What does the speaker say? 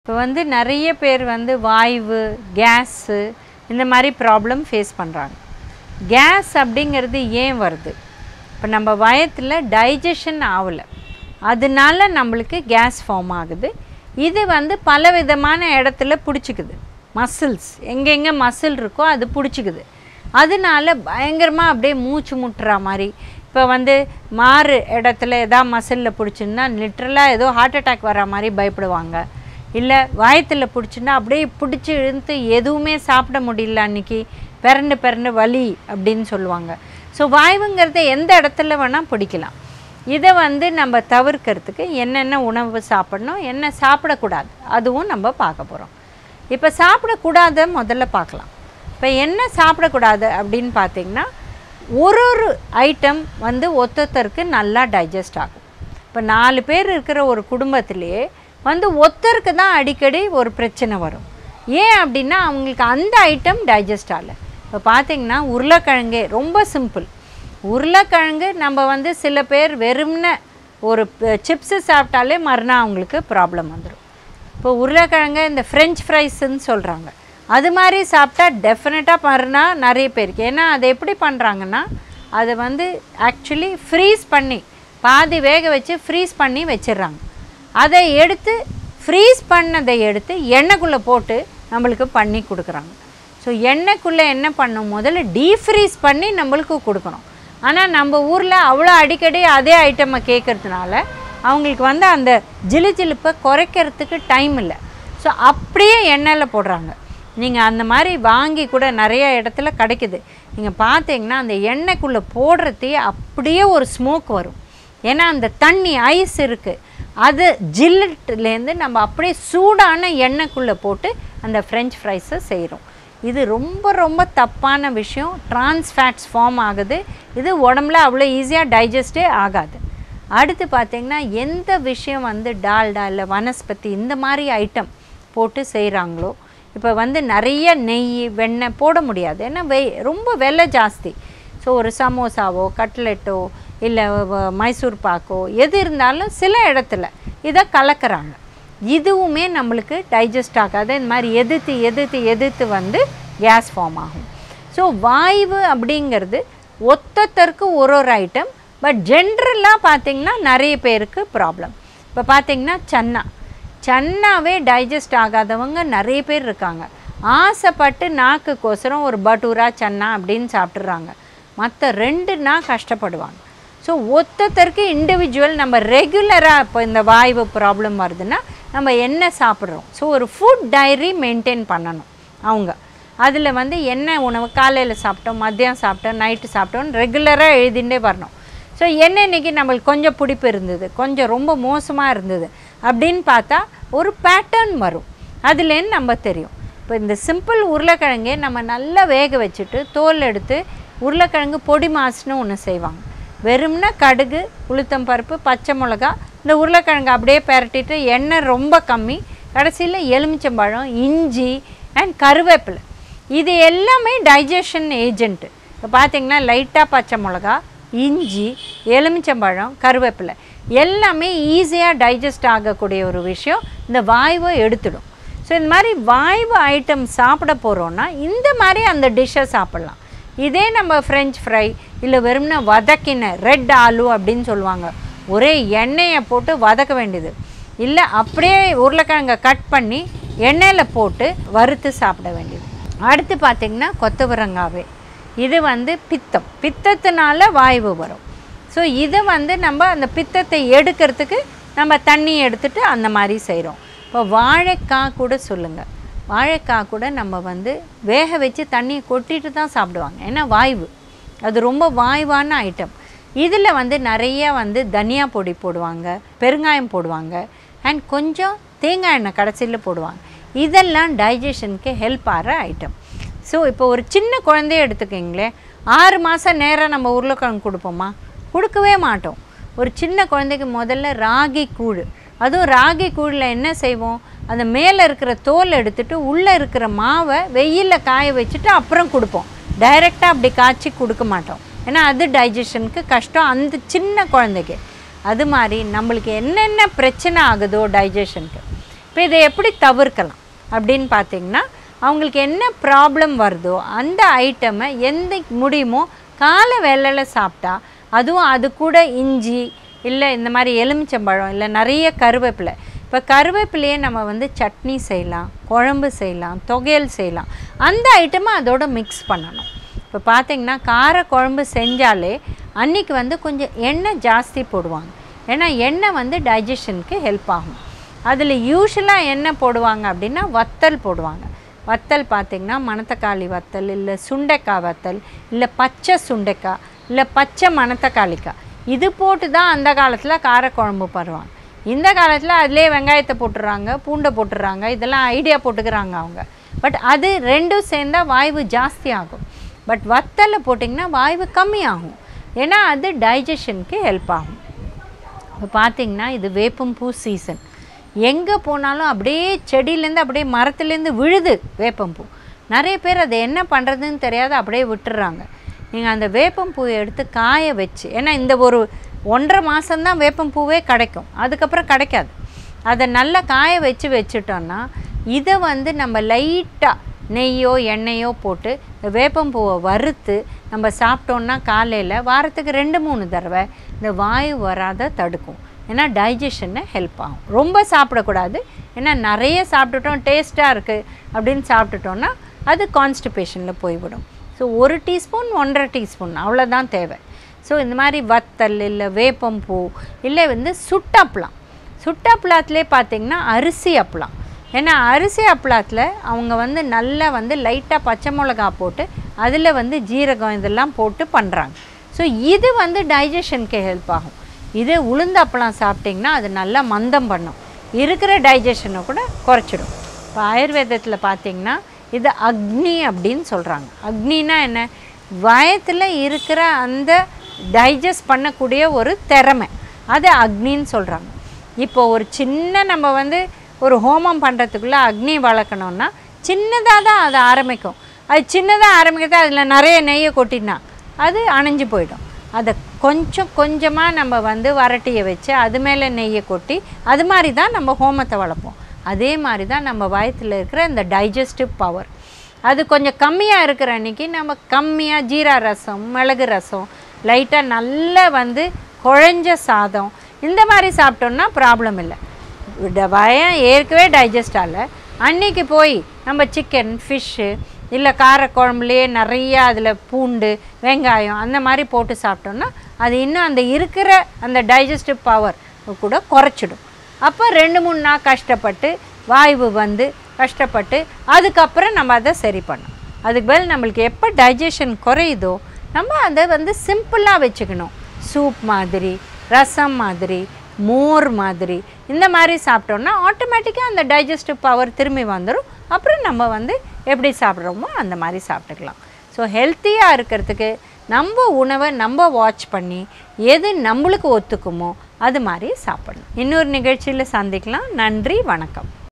இப்போ வந்து நிறைய பேர் வந்து வாய்வு கேஸு இந்த மாதிரி ப்ராப்ளம் ஃபேஸ் பண்ணுறாங்க கேஸ் அப்படிங்கிறது ஏன் வருது இப்போ நம்ம வயத்தில் டைஜஷன் ஆகலை அதனால நம்மளுக்கு கேஸ் ஃபார்ம் ஆகுது இது வந்து பல விதமான இடத்துல பிடிச்சிக்குது மசில்ஸ் எங்கெங்கே மசில் இருக்கோ அது பிடிச்சிக்குது அதனால பயங்கரமாக அப்படியே மூச்சு முட்டுற மாதிரி இப்போ வந்து மாறு இடத்துல எதாவது மசிலில் பிடிச்சிருந்தா லிட்ரலாக ஏதோ ஹார்ட் அட்டாக் வர மாதிரி பயப்படுவாங்க இல்லை வயத்தில் பிடிச்சுன்னா அப்படியே பிடிச்சி இழுத்து எதுவுமே சாப்பிட முடியல அன்னைக்கு பிறண்டு பிறண்டு வலி அப்படின்னு சொல்லுவாங்க ஸோ வாய்வுங்கிறத எந்த இடத்துல வேணால் பிடிக்கலாம் இதை வந்து நம்ம தவிர்க்கிறதுக்கு என்னென்ன உணவு சாப்பிடணும் என்ன சாப்பிடக்கூடாது அதுவும் நம்ம பார்க்க போகிறோம் இப்போ சாப்பிடக்கூடாத முதல்ல பார்க்கலாம் இப்போ என்ன சாப்பிடக்கூடாது அப்படின்னு பார்த்தீங்கன்னா ஒரு ஒரு ஐட்டம் வந்து ஒத்தொத்தருக்கு நல்லா டைஜஸ்ட் ஆகும் இப்போ நாலு பேர் இருக்கிற ஒரு குடும்பத்திலேயே வந்து ஒத்தருக்கு தான் அடிக்கடி ஒரு பிரச்சனை வரும் ஏன் அப்படின்னா அவங்களுக்கு அந்த ஐட்டம் டைஜஸ்ட் ஆகலை இப்போ பார்த்தீங்கன்னா உருளைக்கிழங்கே ரொம்ப சிம்பிள் உருளைக்கிழங்கு நம்ம வந்து சில பேர் வெறும்ன ஒரு சிப்ஸு சாப்பிட்டாலே மறுநாள் அவங்களுக்கு ப்ராப்ளம் வந்துடும் இப்போ உருளைக்கிழங்கு இந்த ஃப்ரெஞ்ச் ஃப்ரைஸ்ன்னு சொல்கிறாங்க அது மாதிரி சாப்பிட்டா டெஃபினட்டாக மறுநாள் நிறைய பேருக்கு ஏன்னா அதை எப்படி பண்ணுறாங்கன்னா அதை வந்து ஆக்சுவலி ஃப்ரீஸ் பண்ணி பாதி வேக வச்சு ஃப்ரீஸ் பண்ணி வச்சிடுறாங்க அதை எடுத்து ஃப்ரீஸ் பண்ணதை எடுத்து எண்ணெய்க்குள்ளே போட்டு நம்மளுக்கு பண்ணி கொடுக்குறாங்க ஸோ எண்ணெய்க்குள்ளே என்ன பண்ணும் முதல்ல டீஃப்ரீஸ் பண்ணி நம்மளுக்கு கொடுக்கணும் ஆனால் நம்ம ஊரில் அவ்வளோ அடிக்கடி அதே ஐட்டமை கேட்குறதுனால அவங்களுக்கு வந்து அந்த ஜிலு ஜிலுப்பை குறைக்கிறதுக்கு டைம் இல்லை ஸோ அப்படியே எண்ணெயில் போடுறாங்க நீங்கள் அந்த மாதிரி வாங்கி கூட நிறைய இடத்துல கிடைக்குது நீங்கள் பார்த்தீங்கன்னா அந்த எண்ணெய்க்குள்ளே போடுறதே அப்படியே ஒரு ஸ்மோக் வரும் ஏன்னா அந்த தண்ணி ஐஸ் இருக்குது அது ஜில்லுலேருந்து நம்ம அப்படியே சூடான எண்ணெய்க்குள்ளே போட்டு அந்த ஃப்ரெஞ்ச் ஃப்ரைஸை செய்கிறோம் இது ரொம்ப ரொம்ப தப்பான விஷயம் ட்ரான்ஸ் ஃபேட்ஸ் ஃபார்ம் ஆகுது இது உடம்புல அவ்வளோ ஈஸியாக டைஜஸ்டே ஆகாது அடுத்து பார்த்திங்கன்னா எந்த விஷயம் வந்து டால்டா இல்லை வனஸ்பதி இந்த மாதிரி ஐட்டம் போட்டு செய்கிறாங்களோ இப்போ வந்து நிறைய நெய் வெண்ணெய் போட முடியாது ஏன்னா வெய் ரொம்ப விலை ஜாஸ்தி ஸோ ஒரு சமோசாவோ கட்லெட்டோ இல்லை மைசூர் பாக்கோ எது இருந்தாலும் சில இடத்துல இதை கலக்கிறாங்க இதுவுமே நம்மளுக்கு டைஜஸ்ட் ஆகாது இந்த மாதிரி எதிர்த்து எதிர்த்து எதிர்த்து வந்து கேஸ் ஃபார்ம் ஆகும் ஸோ வாய்வு அப்படிங்கிறது ஒத்தொத்தருக்கு ஒரு ஒரு ஐட்டம் பட் ஜென்ரலாக பார்த்திங்கன்னா நிறைய பேருக்கு ப்ராப்ளம் இப்போ பார்த்திங்கன்னா சன்னா சன்னாவே டைஜஸ்ட் ஆகாதவங்க நிறைய பேர் இருக்காங்க ஆசைப்பட்டு நாக்குக்கோசரம் ஒரு பட்டூரா சன்னா அப்படின்னு சாப்பிட்றாங்க மற்ற ரெண்டுனா கஷ்டப்படுவாங்க ஸோ ஒத்தொத்தருக்கு இண்டிவிஜுவல் நம்ம ரெகுலராக இப்போ இந்த வாய்வு ப்ராப்ளம் வருதுன்னா நம்ம என்ன சாப்பிட்றோம் ஸோ ஒரு ஃபுட் டைரி மெயின்டைன் பண்ணணும் அவங்க அதில் வந்து என்ன உணவு காலையில் சாப்பிட்டோம் மதியம் சாப்பிட்டோம் நைட்டு சாப்பிட்டோம் ரெகுலராக எழுதிண்டே வரணும் ஸோ என்ன இன்றைக்கி நம்மளுக்கு கொஞ்சம் பிடிப்பு இருந்தது கொஞ்சம் ரொம்ப மோசமாக இருந்தது அப்படின்னு பார்த்தா ஒரு பேட்டர்ன் வரும் அதுலேருந்து நம்ம தெரியும் இப்போ இந்த சிம்பிள் உருளைக்கிழங்கே நம்ம நல்லா வேக வச்சுட்டு தோல் எடுத்து உருளைக்கிழங்கு பொடி மாசுன்னு ஒன்று செய்வாங்க வெறும்னா கடுகு உளுத்தம் பருப்பு பச்சை மிளகா இந்த உருளைக்கிழங்கு அப்படியே பெரட்டிட்டு எண்ணெய் ரொம்ப கம்மி கடைசியில் எலுமிச்சம்பழம் இஞ்சி அண்ட் கருவேப்பிலை இது எல்லாமே டைஜஷன் ஏஜென்ட்டு இப்போ பார்த்தீங்கன்னா லைட்டாக பச்சை மிளகா இஞ்சி எலுமிச்சம்பழம் கருவேப்பிலை எல்லாமே ஈஸியாக டைஜஸ்ட் ஆகக்கூடிய ஒரு விஷயம் இந்த வாய்வை எடுத்துடும் ஸோ இந்த மாதிரி வாய்வு ஐட்டம் சாப்பிட போகிறோன்னா இந்த மாதிரி அந்த டிஷ்ஷை சாப்பிட்லாம் இதே நம்ம ஃப்ரெஞ்ச் ஃப்ரை இல்லை வெறும்னா வதக்கின ரெட் ஆலு அப்படின்னு சொல்லுவாங்க ஒரே எண்ணெயை போட்டு வதக்க வேண்டியது இல்லை அப்படியே உருளைக்கிழங்கை கட் பண்ணி எண்ணெயில் போட்டு வறுத்து சாப்பிட வேண்டியது அடுத்து பார்த்திங்கன்னா கொத்தவரங்காவே இது வந்து பித்தம் பித்தத்தினால வாய்வு வரும் ஸோ இதை வந்து நம்ம அந்த பித்தத்தை எடுக்கிறதுக்கு நம்ம தண்ணி எடுத்துட்டு அந்த மாதிரி செய்கிறோம் இப்போ வாழைக்காய் கூட சொல்லுங்கள் வாழைக்காய் கூட நம்ம வந்து வேக வச்சு தண்ணியை கொட்டிட்டு தான் சாப்பிடுவாங்க ஏன்னா வாய்வு அது ரொம்ப வாய்வான ஐட்டம் இதில் வந்து நிறைய வந்து தனியா பொடி போடுவாங்க பெருங்காயம் போடுவாங்க அண்ட் கொஞ்சம் தேங்காய் எண்ணெய் கடைசியில் போடுவாங்க இதெல்லாம் டைஜஷனுக்கு ஹெல்ப் ஆகிற ஐட்டம் ஸோ இப்போ ஒரு சின்ன குழந்தைய எடுத்துக்கிங்களேன் ஆறு மாதம் நேரம் நம்ம உருளைக்கிழங்கு கொடுப்போமா கொடுக்கவே மாட்டோம் ஒரு சின்ன குழந்தைக்கு முதல்ல ராகி கூழ் அதுவும் ராகி கூழில் என்ன செய்வோம் அந்த மேலே இருக்கிற தோல் எடுத்துட்டு உள்ளே இருக்கிற மாவை வெயிலில் காய வச்சுட்டு அப்புறம் கொடுப்போம் டைரெக்டாக அப்படி காய்ச்சி கொடுக்க மாட்டோம் ஏன்னா அது டைஜஷனுக்கு கஷ்டம் அந்த சின்ன குழந்தைக்கு அது மாதிரி நம்மளுக்கு என்னென்ன பிரச்சனை ஆகுதோ டைஜஷனுக்கு இப்போ இதை எப்படி தவிர்க்கலாம் அப்படின்னு பார்த்தீங்கன்னா அவங்களுக்கு என்ன ப்ராப்ளம் வருதோ அந்த ஐட்டமை எந்த முடியுமோ காலை வேளையில் சாப்பிட்டா அதுவும் அது கூட இஞ்சி இல்லை இந்த மாதிரி எலுமிச்சம்பழம் இல்லை நிறைய கருவேப்பிலை இப்போ கருவேப்பிலையே நம்ம வந்து சட்னி செய்யலாம் குழம்பு செய்யலாம் தொகையல் செய்யலாம் அந்த ஐட்டமை அதோட மிக்ஸ் பண்ணணும் இப்போ பார்த்தீங்கன்னா கார குழம்பு செஞ்சாலே அன்னைக்கு வந்து கொஞ்சம் எண்ணெய் ஜாஸ்தி போடுவாங்க ஏன்னா எண்ணெய் வந்து டைஜஷனுக்கு ஹெல்ப் ஆகும் அதில் யூஸ்வலாக என்ன போடுவாங்க அப்படின்னா வத்தல் போடுவாங்க வத்தல் பார்த்திங்கன்னா மணத்தக்காளி வத்தல் இல்லை சுண்டைக்காய் வத்தல் இல்லை பச்சை சுண்டைக்காய் இல்லை பச்சை மணத்தக்காளிக்காய் இது போட்டு தான் அந்த காலத்தில் காரக்குழம்பு பருவாங்க இந்த காலத்தில் அதிலே வெங்காயத்தை போட்டுடுறாங்க பூண்டை போட்டுடுறாங்க இதெல்லாம் ஐடியா போட்டுக்கிறாங்க அவங்க பட் அது ரெண்டும் சேர்ந்தால் வாய்வு ஜாஸ்தி ஆகும் பட் வத்தலை போட்டிங்கன்னா வாய்வு கம்மியாகும் ஏன்னா அது டைஜஷனுக்கு ஹெல்ப் ஆகும் இப்போ பார்த்தீங்கன்னா இது வேப்பம்பூ சீசன் எங்கே போனாலும் அப்படியே செடியிலேருந்து அப்படியே மரத்துலேருந்து விழுது வேப்பம்பூ நிறைய பேர் அதை என்ன பண்ணுறதுன்னு தெரியாத அப்படியே விட்டுறாங்க நீங்கள் அந்த வேப்பம்பூவை எடுத்து காய வச்சு ஏன்னா இந்த ஒரு ஒன்றரை மாதம்தான் வேப்பம்பூவே கிடைக்கும் அதுக்கப்புறம் கிடைக்காது அதை நல்லா காய வச்சு வச்சுட்டோன்னா இதை வந்து நம்ம லைட்டாக நெய்யோ எண்ணெயோ போட்டு இந்த வேப்பம்பூவை வறுத்து நம்ம சாப்பிட்டோன்னா காலையில் வாரத்துக்கு ரெண்டு மூணு தடவை இந்த வாயு வராத தடுக்கும் ஏன்னா டைஜஷனை ஹெல்ப் ஆகும் ரொம்ப சாப்பிடக்கூடாது ஏன்னா நிறைய சாப்பிட்டுட்டோம் டேஸ்ட்டாக இருக்குது அப்படின்னு சாப்பிட்டுட்டோன்னா அது கான்ஸ்டிபேஷனில் போய்விடும் ஸோ ஒரு டீஸ்பூன் ஒன்றரை டீஸ்பூன் அவ்வளோதான் தேவை ஸோ இந்த மாதிரி வத்தல் இல்லை வேப்பம்பூ இல்லை வந்து சுட்டப்பளம் சுட்டப்பளத்துலேயே பார்த்தீங்கன்னா அரிசி அப்பளம் ஏன்னா அரிசி அப்பளத்தில் அவங்க வந்து நல்லா வந்து லைட்டாக பச்சை மிளகா போட்டு அதில் வந்து ஜீரகம் இதெல்லாம் போட்டு பண்ணுறாங்க ஸோ இது வந்து டைஜஷனுக்கு ஹெல்ப் ஆகும் இதே உளுந்த அப்பளம் சாப்பிட்டிங்கன்னா அது நல்லா மந்தம் பண்ணும் இருக்கிற டைஜஷனை கூட குறைச்சிடும் இப்போ ஆயுர்வேதத்தில் பார்த்தீங்கன்னா இது அக்னி அப்படின்னு சொல்கிறாங்க அக்னினா என்ன வயத்தில் இருக்கிற அந்த டைஜஸ்ட் பண்ணக்கூடிய ஒரு திறமை அது அக்னின்னு சொல்கிறாங்க இப்போ ஒரு சின்ன நம்ம வந்து ஒரு ஹோமம் பண்ணுறதுக்குள்ளே அக்னி வளர்க்கணுன்னா சின்னதாக தான் அது ஆரம்பிக்கும் அது சின்னதாக ஆரம்பிக்கிறது அதில் நிறைய நெய்யை கொட்டினா அது அணைஞ்சு போயிடும் அதை கொஞ்சம் கொஞ்சமாக நம்ம வந்து வரட்டியை வச்சு அது மேலே நெய்யை கொட்டி அது மாதிரி தான் நம்ம ஹோமத்தை வளர்ப்போம் அதே மாதிரி தான் நம்ம வயத்தில் இருக்கிற இந்த டைஜஸ்டிவ் பவர் அது கொஞ்சம் கம்மியாக இருக்கிற அன்றைக்கி நம்ம கம்மியாக ஜீரா ரசம் மிளகு ரசம் லைட்டாக நல்லா வந்து குழஞ்ச சாதம் இந்த மாதிரி சாப்பிட்டோம்னா ப்ராப்ளம் இல்லை ட- வயம் ஏற்கவே டைஜஸ்ட் ஆகல அன்னைக்கு போய் நம்ம சிக்கன் ஃபிஷ்ஷு இல்லை காரக்குழம்புலையே நிறைய அதில் பூண்டு வெங்காயம் அந்த மாதிரி போட்டு சாப்பிட்டோம்னா அது இன்னும் அந்த இருக்கிற அந்த டைஜஸ்டிவ் பவர் கூட குறைச்சிடும் அப்போ ரெண்டு மூணு நாள் கஷ்டப்பட்டு வாய்வு வந்து கஷ்டப்பட்டு அதுக்கப்புறம் நம்ம அதை சரி பண்ணோம் அதுக்கு பதில் நம்மளுக்கு எப்போ டைஜஷன் குறையுதோ நம்ம அதை வந்து சிம்பிளாக வச்சுக்கணும் சூப் மாதிரி ரசம் மாதிரி மோர் மாதிரி இந்த மாதிரி சாப்பிட்டோம்னா ஆட்டோமேட்டிக்காக அந்த டைஜஸ்டிவ் பவர் திரும்பி வந்துடும் அப்புறம் நம்ம வந்து எப்படி சாப்பிட்றோமோ அந்த மாதிரி சாப்பிட்டுக்கலாம் ஸோ ஹெல்த்தியாக இருக்கிறதுக்கு நம்ம உணவை நம்ம வாட்ச் பண்ணி எது நம்மளுக்கு ஒத்துக்குமோ அது மாதிரி சாப்பிடணும் இன்னொரு நிகழ்ச்சியில் சந்திக்கலாம் நன்றி வணக்கம்